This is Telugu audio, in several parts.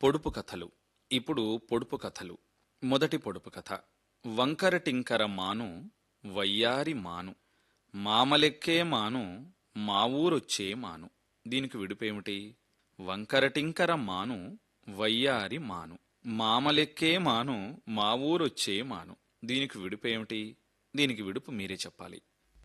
పొడుపు కథలు ఇప్పుడు పొడుపు కథలు మొదటి పొడుపు కథ వంకర టింకర మాను వయ్యారి మాను మామలెక్కే మాను మా ఊరొచ్చే మాను దీనికి విడుపేమిటి వంకర టింకర మాను వయ్యారి మాను మామలెక్కే మాను మా ఊరొచ్చే మాను దీనికి విడుపేమిటి దీనికి విడుపు మీరే చెప్పాలి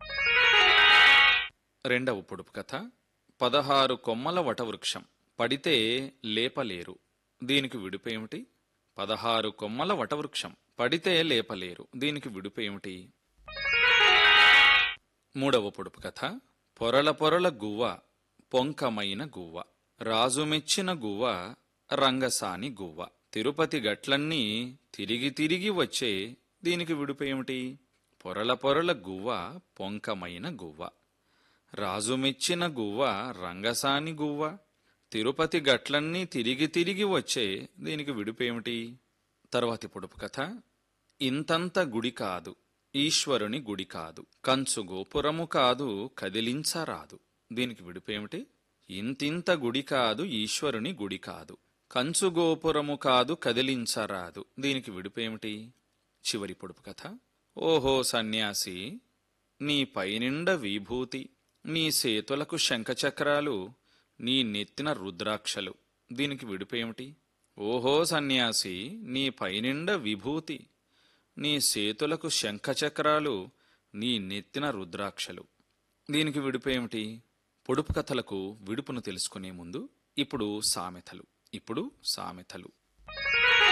రెండవ పొడుపు కథ పదహారు కొమ్మల వటవృక్షం పడితే లేపలేరు దీనికి విడుపేమిటి పదహారు కొమ్మల వటవృక్షం పడితే లేపలేరు దీనికి విడుపేమిటి మూడవ పొడుపు కథ పొరల పొరల గువ్వ పొంకమైన గువ్వ రాజు మెచ్చిన గువ్వ రంగసాని గువ్వ తిరుపతి గట్లన్నీ తిరిగి తిరిగి వచ్చే దీనికి విడుపేమిటి పొరల పొరల గువ్వ పొంకమైన గువ్వ రాజు మెచ్చిన గువ్వ రంగసాని గువ్వ తిరుపతి గట్లన్నీ తిరిగి తిరిగి వచ్చే దీనికి విడుపేమిటి తర్వాతి పొడుపు కథ ఇంతంత గుడి కాదు ఈశ్వరుని గుడి కాదు కంచు గోపురము కాదు కదిలించరాదు దీనికి విడుపేమిటి ఇంతింత గుడి కాదు ఈశ్వరుని గుడి కాదు కంచు గోపురము కాదు కదిలించరాదు దీనికి విడుపేమిటి చివరి పొడుపు కథ ఓహో సన్యాసి నీ పైనిండ విభూతి నీ సేతులకు శంఖచక్రాలు నీ నెత్తిన రుద్రాక్షలు దీనికి విడుపేమిటి ఓహో సన్యాసి నీ పైనిండ విభూతి నీ సేతులకు శంఖచక్రాలు నీ నెత్తిన రుద్రాక్షలు దీనికి విడుపేమిటి పొడుపు కథలకు విడుపును తెలుసుకునే ముందు ఇప్పుడు సామెతలు ఇప్పుడు సామెతలు